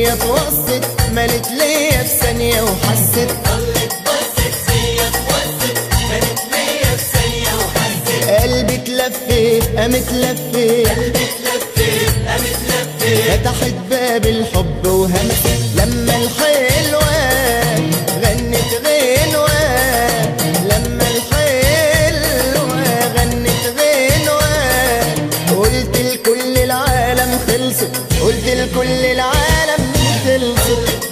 زي اتوسط ملت ليا في ثانية وحست قلبي اتلفت قامت لفت فتحت باب الحب وهمس لما الحلوة غنت غنوة لما الحلوة غنت غنوة قلت لكل العالم خلصت قلت لكل العالم خلصت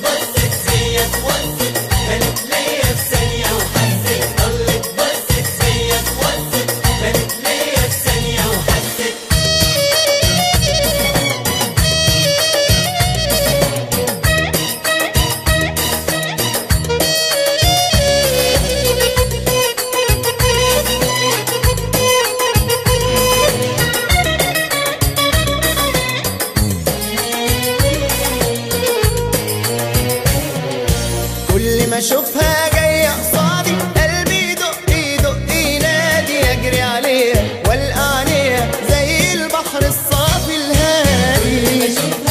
كل ما اشوفها جايه قصادي قلبي يدق يدق ينادي اجري عليها والقى عليها زي البحر الصافي الهادي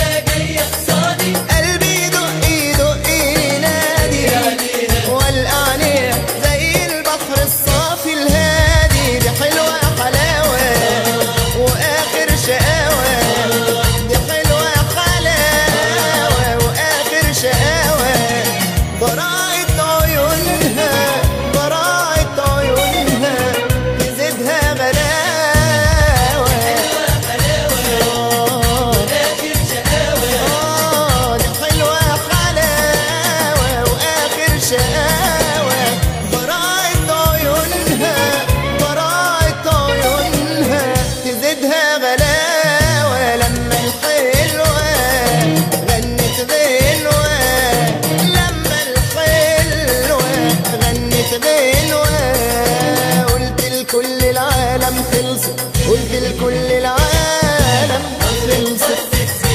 قلبي يدق يدق ينادي والقى عليها زي البحر الصافي الهادي دي حلوه يا حلاوه واخر شقاوه دي حلوه يا حلاوه واخر شقاوه براءة عيونها براءة عيونها تزيدها غلاوة آه، دي حلوة حلاوة وآخر شقاوة براءة عيونها براءة عيونها تزيدها غلاوة لما الحلوة غنت غنوة لما الحلوة غنت غنوة قلت لكل العالم خلصت قلت لكل العالم خلصت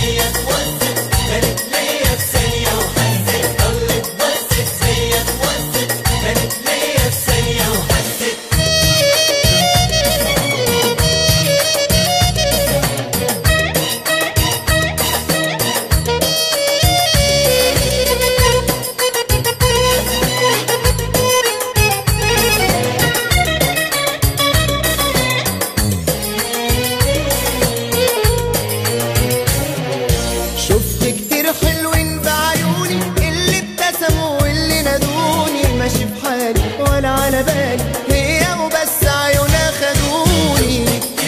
شفت كتير حلوين بعيوني اللي ابتسموا واللي نادوني ماشي في حالي ولا على بالي هي وبس عيونها خدوني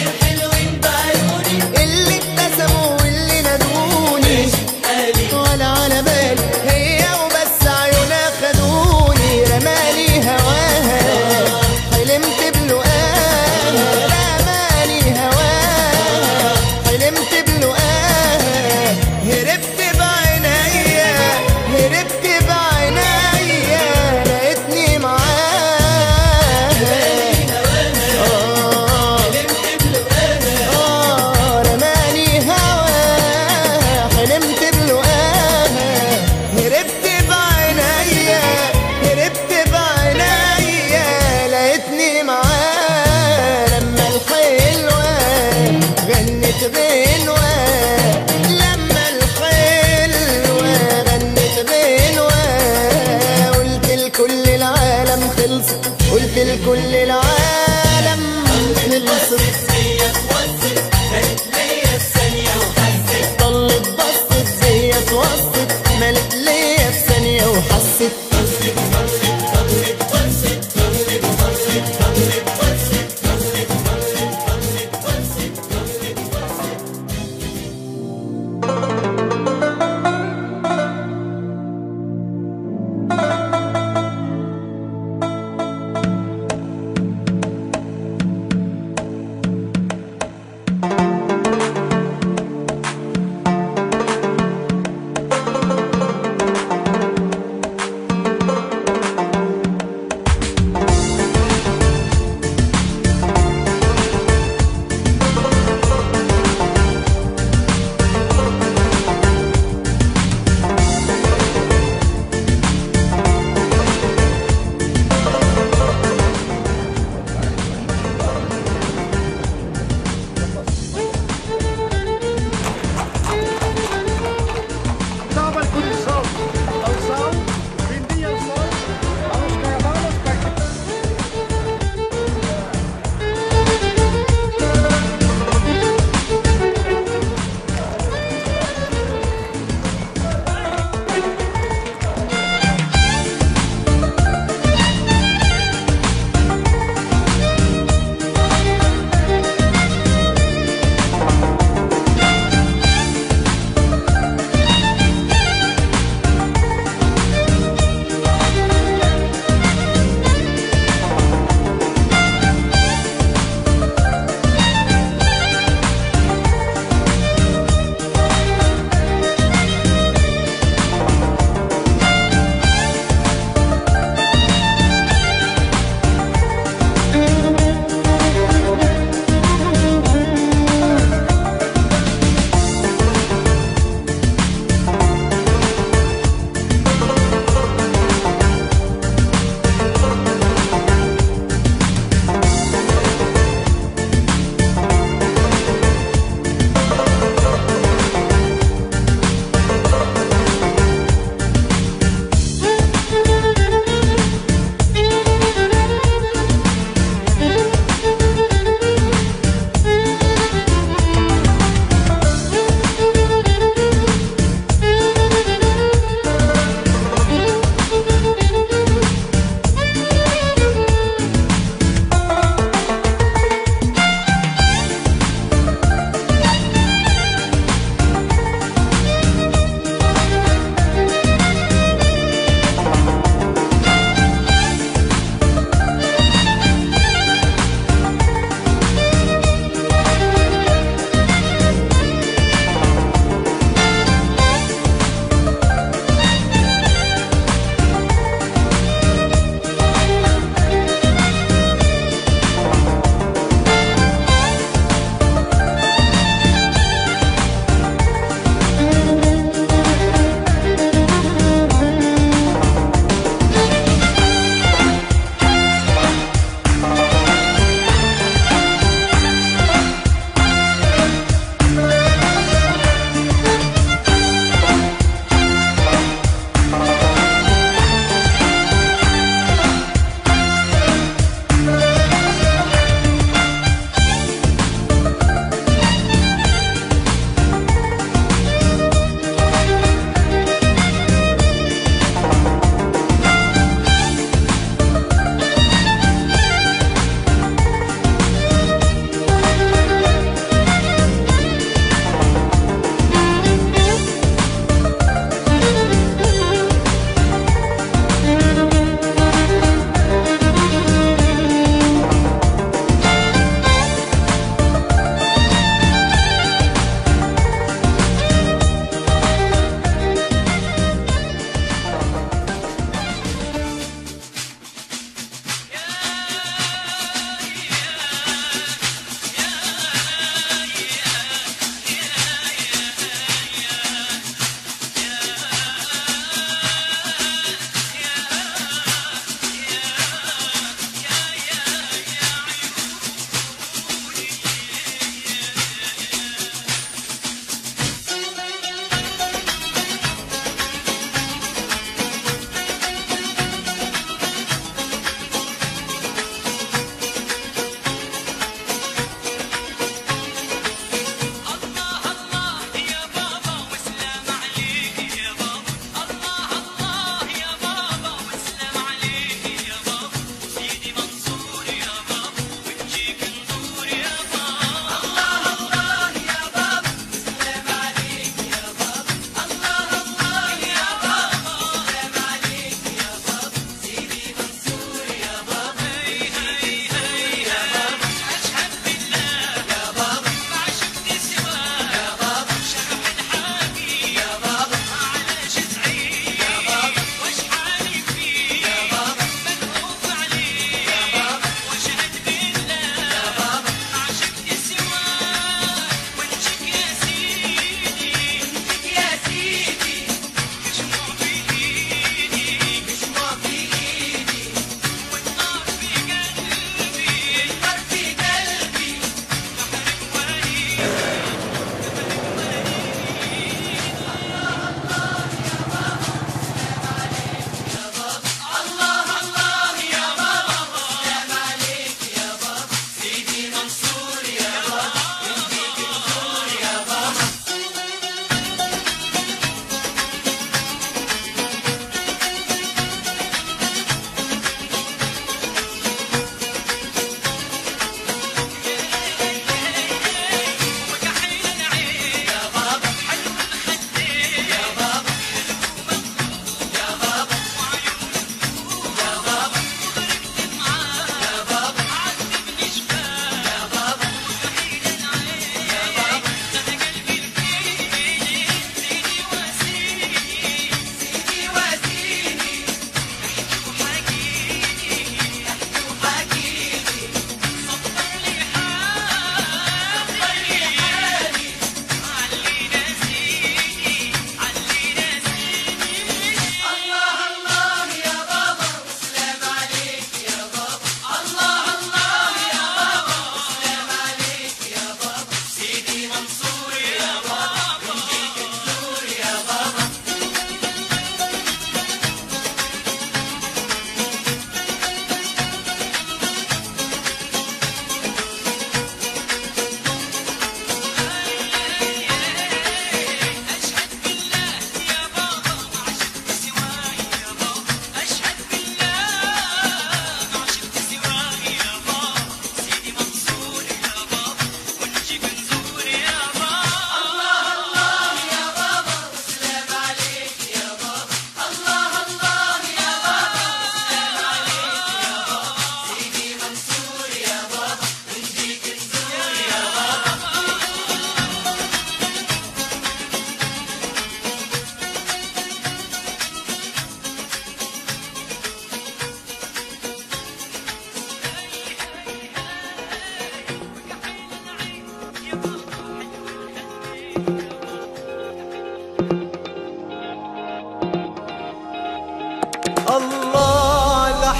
اللي ابتسموا واللي نادوني ولا على بالي هي وبس عيونها خدوني رمالي هواها حلمت بلقاها رمالي هواها حلمت بلقاها هربت بعينيا هربت بعينيا لقيتني معاها آه آه رماني هواها حلمت بلقاها هربت بعينيا هربت بعينيا لقيتني معاها لما الحلوة غنت غنوة لما الحلوة غنت غنوة قلت لكل العالم خلصت قلت لكل العالم خلصت طلت بصت زي اتوسط ملت ليا في ثانية وحست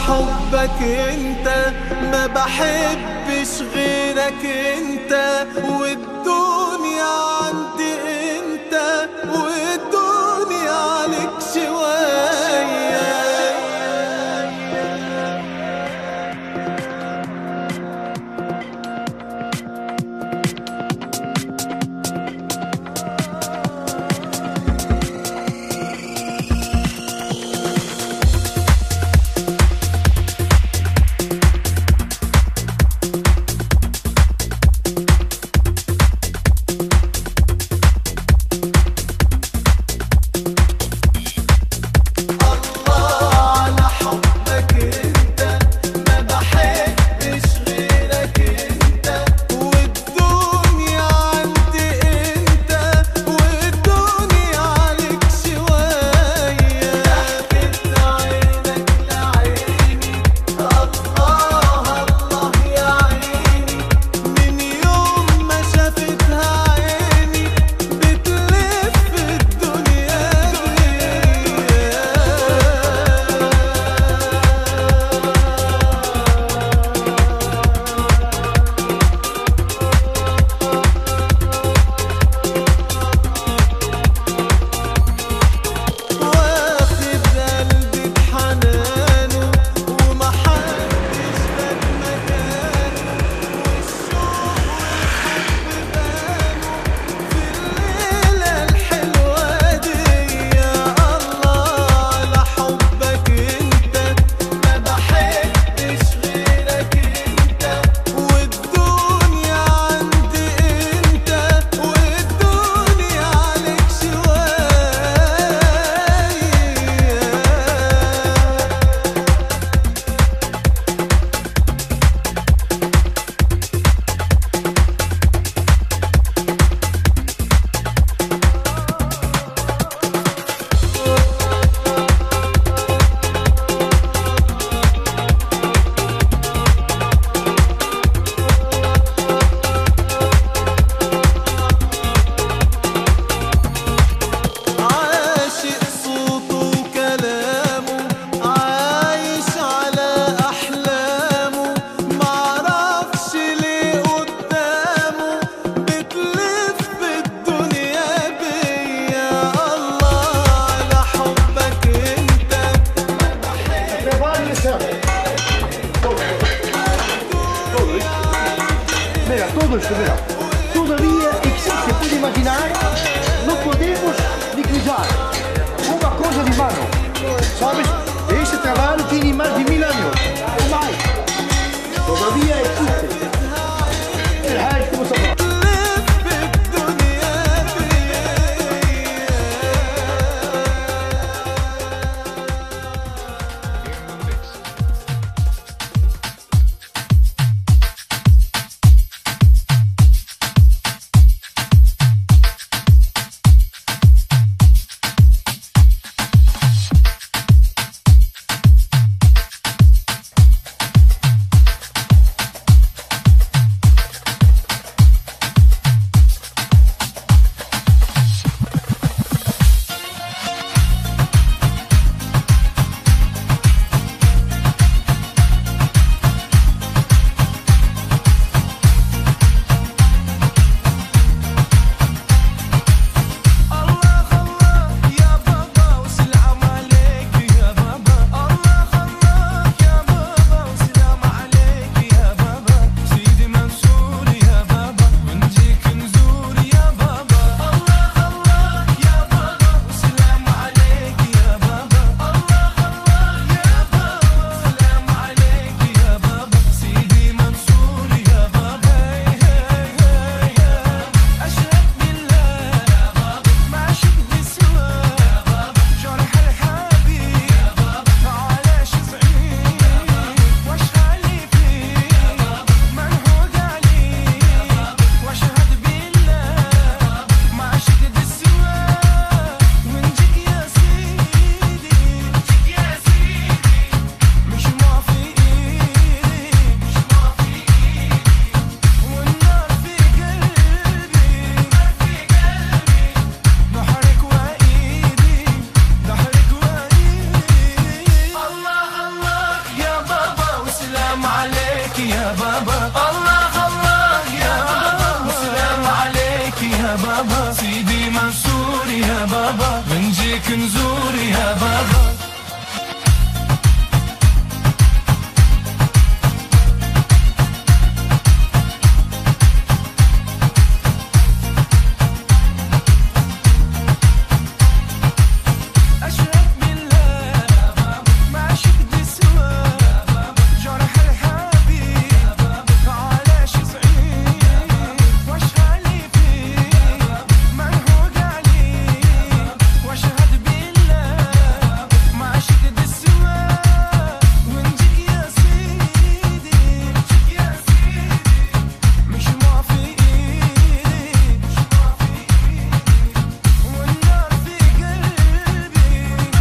حبك انت ما بحبش غيرك انت والدنيا عندي انت والدنيا عليك شوية الله على حبك انت ما بحبش غيرك انت والدنيا عندي انت والدنيا عليك شوية ضحكت عينك لعيني الله الله يا عيني من يوم ما شافتها عيني بتلف الدنيا واخد قلبي بحنانه ومحدش خد مكانه والشوق والحب بانوا في الليلة الحلوة دي يا الله على حبك انت ما بحبش غيرك انت والدنيا عندي انت والدنيا عليك شوية عاشق صوته وكلامه عايش على أحلامه معرفش ليه قدامه بتلف الدنيا بيا الله على حبك انت Prepare el cerro. Todo. Todo esto. Mira, todo esto, mira. Todavía existe, puede imaginar, no podemos neglijar uma coisa de mano. Sabes? Este trabalho tem mais de mil anos. Ou mais. Todavía existe. El resto, como se fala. بتلف الدنيا بيا منصور يا بابا أشهد بالله ما عشقت سوى جرح الحبيب علاش صعيب واش غالي فيه منهوق عليه واشهد بالله ما عشقت سوى ونجيك يا سيدي نجيك يا سيدي مش ما في ايدي مش ما في ايدي والنار في قلبي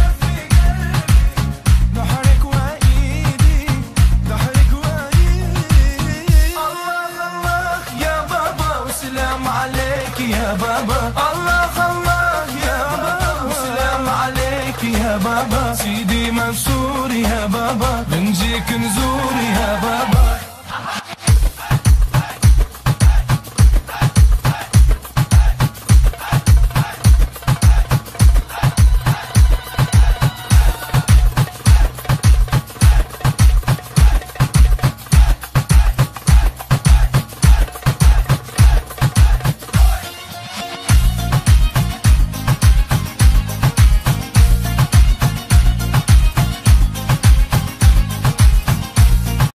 ظهرك وايدي ظهرك وايدي الله الله يا بابا وسلام عليك يا بابا الله الله يا بابا وسلام عليك يا بابا سيدي منصور يا بابا بنجيك نزور يا بابا